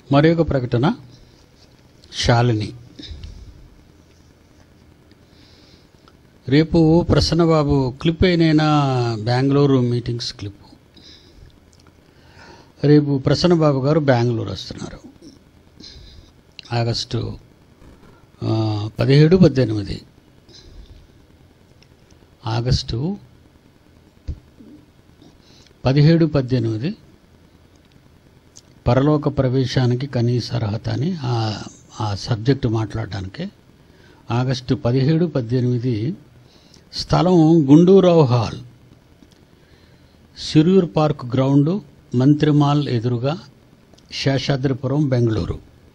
మరి ఒక ప్రకటన శాలిని రేపు ప్రసన్నబాబు క్లిప్ అయినైనా బెంగళూరు మీటింగ్స్ క్లిప్ రేపు ప్రసన్నబాబు గారు బెంగళూరు వస్తున్నారు ఆగస్టు ఆ, పదిహేడు పద్దెనిమిది ఆగస్టు పదిహేడు పద్దెనిమిది పరలోక ప్రవేశానికి కనీస అర్హత అని ఆ ఆ సబ్జెక్టు మాట్లాడడానికి ఆగస్టు పదిహేడు పద్దెనిమిది స్థలం Gundurao hall Shirur park ground Mantri Mall ఎదురుగా శేషాద్రిపురం బెంగళూరు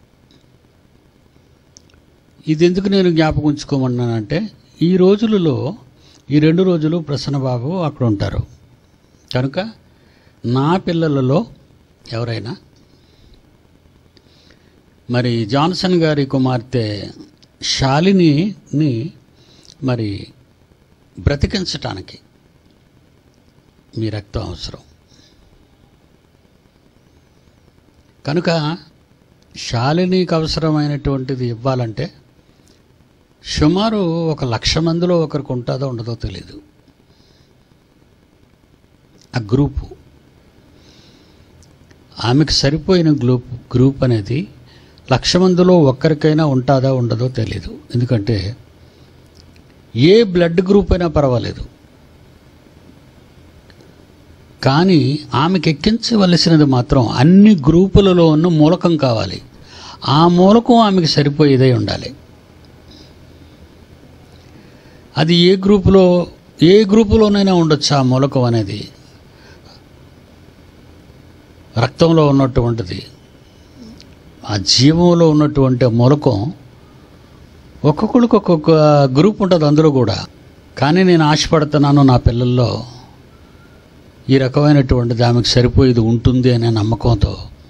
ఇది ఎందుకు నేను జ్ఞాపకం ఉంచుకోమన్నానంటే ఈ రోజులలో ఈ రెండు రోజులు ప్రసన్నబాబు అక్కడ ఉంటారు కనుక నా పిల్లలలో ఎవరైనా మరి జాన్సన్ గారి కుమార్తె శాలినిని మరి బ్రతికించటానికి మీ రక్తం అవసరం కనుక శాలినికి అవసరమైనటువంటిది ఇవ్వాలంటే సుమారు ఒక లక్ష మందిలో ఒకరికి ఉంటుందో ఉండదో తెలియదు ఆ గ్రూపు ఆమెకు సరిపోయిన గ్రూప్ గ్రూప్ అనేది లక్ష మందిలో ఒక్కరికైనా ఉంటుందా ఉండదో తెలియదు ఎందుకంటే ఏ బ్లడ్ గ్రూప్ అయినా పర్వాలేదు కానీ ఆమెకు ఎక్కించవలసినది మాత్రం అన్ని గ్రూపులలో ఉన్న మూలకం కావాలి ఆ మూలకం ఆమెకు సరిపోయేదై ఉండాలి అది ఏ గ్రూపులో ఏ గ్రూపులోనైనా ఉండొచ్చు ఆ మూలకం అనేది రక్తంలో ఉన్నటువంటిది ఆ జీవంలో ఉన్నటువంటి మూలకం ఒక్కొక్కరికి ఒక్కొక్క గ్రూప్ ఉంటుంది అందులో కూడా కానీ నేను ఆశపడుతున్నాను నా పిల్లల్లో ఈ రకమైనటువంటిది ఆమెకు సరిపోయేది ఉంటుంది అనే నమ్మకంతో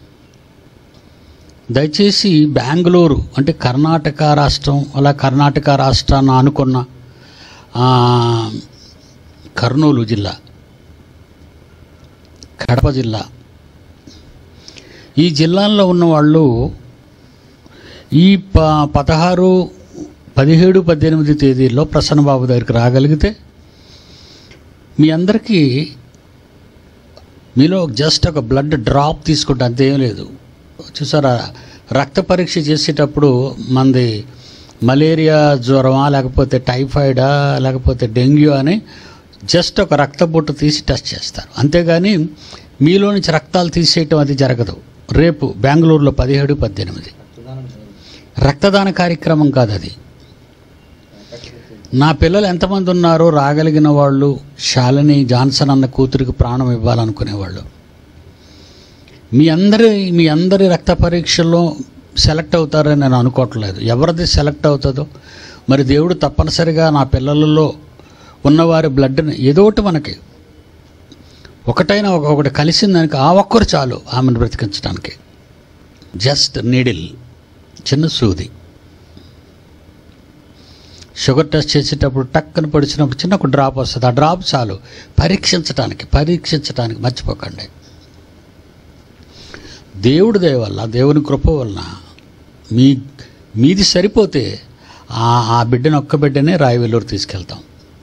దయచేసి బెంగళూరు అంటే కర్ణాటక రాష్ట్రం అలా కర్ణాటక రాష్ట్రాన్ని ఆనుకున్న ఆ, కర్నూలు జిల్లా కడప జిల్లా ఈ జిల్లాల్లో ఉన్న వాళ్ళు ఈ ప పదహారు పదిహేడు పద్దెనిమిది తేదీల్లో ప్రసన్నబాబు దగ్గరికి రాగలిగితే మీ అందరికీ మీలో జస్ట్ ఒక బ్లడ్ డ్రాప్ తీసుకుంటే అంతేం లేదు చూసారా రక్త పరీక్ష చేసేటప్పుడు మనది మలేరియా జ్వరమా లేకపోతే టైఫాయిడా లేకపోతే డెంగ్యూ అని జస్ట్ ఒక రక్త బొట్టు తీసి టెస్ట్ చేస్తారు అంతేగాని మీలో నుంచి రక్తాలు తీసేయటం అది జరగదు రేపు బెంగళూరులో పదిహేడు పద్దెనిమిది రక్తదాన కార్యక్రమం కాదు అది నా పిల్లలు ఎంతమంది ఉన్నారో రాగలిగిన వాళ్ళు శాలిని జాన్సన్ అన్న కూతురికి ప్రాణం ఇవ్వాలనుకునేవాళ్ళు మీ అందరి మీ అందరి రక్త పరీక్షల్లో సెలెక్ట్ అవుతారని నేను అనుకోవట్లేదు ఎవరిది సెలెక్ట్ అవుతుందో మరి దేవుడు తప్పనిసరిగా నా పిల్లలలో ఉన్నవారి బ్లడ్ని ఏదో ఒకటి మనకి ఒకటైనా ఒక- ఒకటి కలిసిందానికి ఆ ఒక్కరు చాలు ఆమెను బ్రతికించడానికి జస్ట్ నీడిల్ చిన్న సూది షుగర్ టెస్ట్ చేసేటప్పుడు టక్కన పొడిచినప్పుడు చిన్న ఒక డ్రాప్ వస్తుంది ఆ డ్రాప్ చాలు పరీక్షించటానికి పరీక్షించటానికి మర్చిపోకండి దేవుడి దయ వల్ల దేవుని కృప వలన మీ మీది సరిపోతే ఆ ఆ బిడ్డను ఒక్క బిడ్డనే రాయవెల్లూరు తీసుకెళ్తాం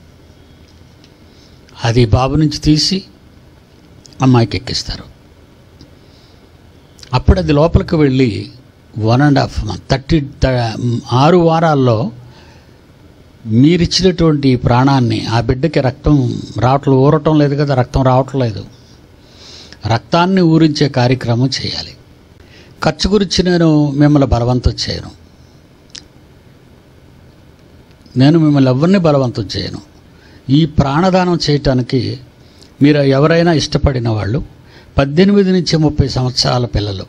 అది బాబు నుంచి తీసి అమ్మాయికి ఎక్కిస్తారు అప్పుడు అది లోపలికి వెళ్ళి one and half month thirty ఆరు వారాల్లో మీరిచ్చినటువంటి ఈ ప్రాణాన్ని ఆ బిడ్డకి రక్తం రావట్లేదు ఊరటం లేదు కదా రక్తం రావట్లేదు రక్తాన్ని ఊరించే కార్యక్రమం చేయాలి ఖర్చు గురించి నేను మిమ్మల్ని బలవంతం చేయను నేను మిమ్మల్ని ఎవరిని బలవంతం చేయను ఈ ప్రాణదానం చేయటానికి మీరు ఎవరైనా ఇష్టపడిన వాళ్ళు పద్దెనిమిది నుంచి ముప్పై సంవత్సరాల పిల్లలు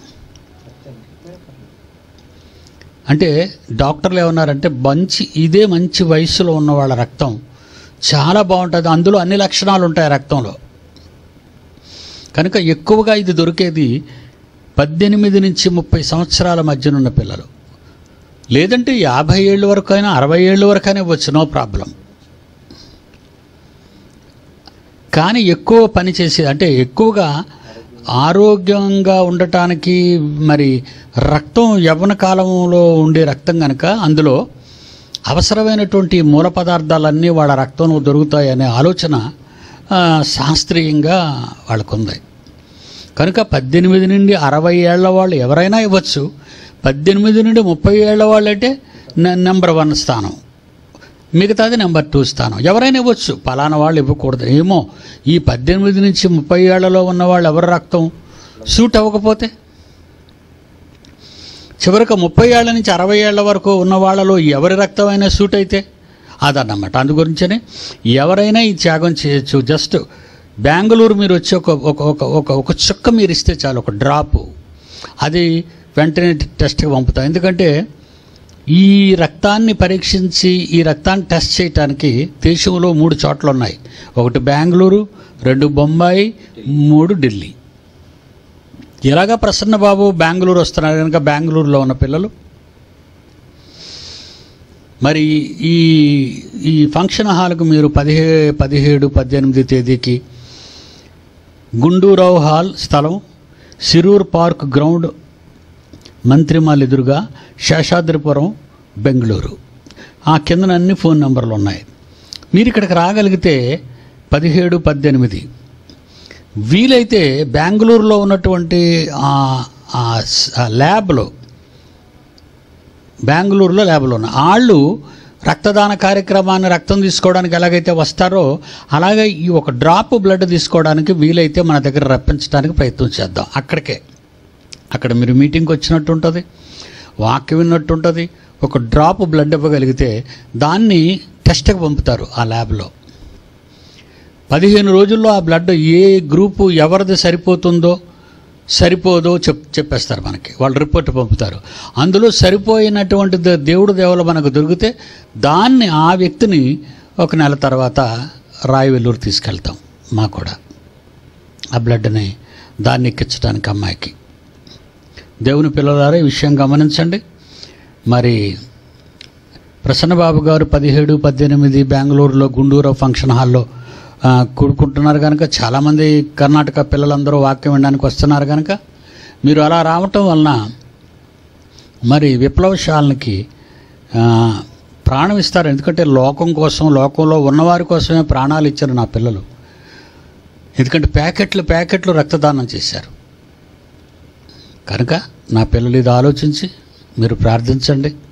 అంటే డాక్టర్లు ఏమన్నారంటే మంచి ఇదే మంచి వయసులో ఉన్న వాళ్ళ రక్తం చాలా బాగుంటుంది అందులో అన్ని లక్షణాలు ఉంటాయి రక్తంలో కనుక ఎక్కువగా ఇది దొరికేది పద్దెనిమిది నుంచి ముప్పై సంవత్సరాల మధ్యనున్న పిల్లలు లేదంటే యాభై ఏళ్ళ వరకు అయినా అరవై ఏళ్ళ వరకైనా ఇవ్వచ్చు నో ప్రాబ్లం కానీ ఎక్కువ పని చేసే అంటే ఎక్కువగా ఆరోగ్యంగా ఉండటానికి మరి రక్తం యవ్వన కాలంలో ఉండే రక్తం కనుక అందులో అవసరమైనటువంటి మూల పదార్థాలన్నీ వాళ్ళ రక్తంలో దొరుకుతాయనే ఆలోచన ఆ, శాస్త్రీయంగా వాళ్ళకుంది కనుక పద్దెనిమిది నుండి అరవై ఏళ్ల వాళ్ళు ఎవరైనా ఇవ్వచ్చు పద్దెనిమిది నుండి ముప్పై ఏళ్ల వాళ్ళు అంటే నెంబర్ వన్ స్థానం మిగతాది నెంబర్ టూ స్థానం ఎవరైనా ఇవ్వచ్చు పలానా వాళ్ళు ఇవ్వకూడదు ఏమో ఈ పద్దెనిమిది నుంచి ముప్పై ఏళ్లలో ఉన్న వాళ్ళు ఎవరి రక్తం సూట్ అవ్వకపోతే చివరికి ముప్పై ఏళ్ల నుంచి అరవై ఏళ్ల వరకు ఉన్న వాళ్ళలో ఎవరి రక్తమైనా సూట్ అయితే అదన్నమాట అందు గురించనే ఎవరైనా ఈ త్యాగం చేయొచ్చు జస్ట్ బెంగళూరు మీరు వచ్చి ఒక ఒక ఒక ఒక ఒక చుక్క మీరు ఇస్తే చాలు ఒక డ్రాపు అది వెంటనే టెస్ట్కి పంపుతాం ఎందుకంటే ఈ రక్తాన్ని పరీక్షించి ఈ రక్తాన్ని టెస్ట్ చేయడానికి దేశంలో మూడు చోట్ల ఉన్నాయి ఒకటి బెంగళూరు రెండు బొంబాయి మూడు ఢిల్లీ ఇలాగా ప్రసన్న బాబు బెంగళూరు వస్తున్నారు కనుక బెంగళూరులో ఉన్న పిల్లలు మరి ఈ ఈ ఫంక్షన్ హాల్కు మీరు పదిహే పదిహేడు పద్దెనిమిది తేదీకి గుండూరావు హాల్ స్థలం సిరూర్ పార్క్ గ్రౌండ్ మంత్రిమాల్ ఎదురుగా శేషాద్రిపురం బెంగళూరు ఆ కిందన అన్ని ఫోన్ నెంబర్లు ఉన్నాయి మీరు ఇక్కడికి రాగలిగితే పదిహేడు పద్దెనిమిది వీలైతే బెంగళూరులో ఉన్నటువంటి ఆ- ఆ స్- ఆ ల్యాబ్లో బెంగళూరులో ల్యాబ్లో ఉన్న వాళ్ళు రక్తదాన కార్యక్రమాన్ని రక్తం తీసుకోవడానికి ఎలాగైతే వస్తారో అలాగే ఈ ఒక డ్రాప్ బ్లడ్ తీసుకోవడానికి వీలైతే మన దగ్గర రప్పించడానికి ప్రయత్నం చేద్దాం అక్కడికే అక్కడ మీరు మీటింగ్కి వచ్చినట్టు ఉంటుంది వాక్యం విన్నట్టు ఉంటుంది ఒక డ్రాప్ బ్లడ్ ఇవ్వగలిగితే దాన్ని టెస్ట్కి పంపుతారు ఆ ల్యాబ్లో పదిహేను రోజుల్లో ఆ బ్లడ్ ఏ గ్రూపు ఎవరిది సరిపోతుందో సరిపోదో చెప్ చెప్పేస్తారు మనకి వాళ్ళు రిపోర్ట్ పంపుతారు అందులో సరిపోయినటువంటి ద- దేవుడు దేవులు మనకు దొరికితే దాన్ని ఆ వ్యక్తిని ఒక నెల తర్వాత రాయవెల్లూరు తీసుకెళ్తాం మా కూడా ఆ బ్లడ్ని దాన్ని ఎక్కించడానికి అమ్మాయికి దేవుని పిల్లలారా ఈ విషయం గమనించండి మరి ప్రసన్నబాబు గారు పదిహేడు పద్దెనిమిది బెంగళూరులో గుండూరు ఫంక్షన్ హాల్లో ఆ, కూడుకుంటున్నారు కనుక చాలామంది కర్ణాటక పిల్లలందరూ వాక్యం వినడానికి వస్తున్నారు కనుక మీరు అలా రావటం వలన మరి విప్లవశాలకి ఆ, ప్రాణం ఇస్తారు ఎందుకంటే లోకం కోసం లోకంలో ఉన్నవారి కోసమే ప్రాణాలు ఇచ్చారు నా పిల్లలు ఎందుకంటే ప్యాకెట్లు ప్యాకెట్లు రక్తదానం చేశారు కనుక నా పిల్లలు ఇది ఆలోచించి మీరు ప్రార్థించండి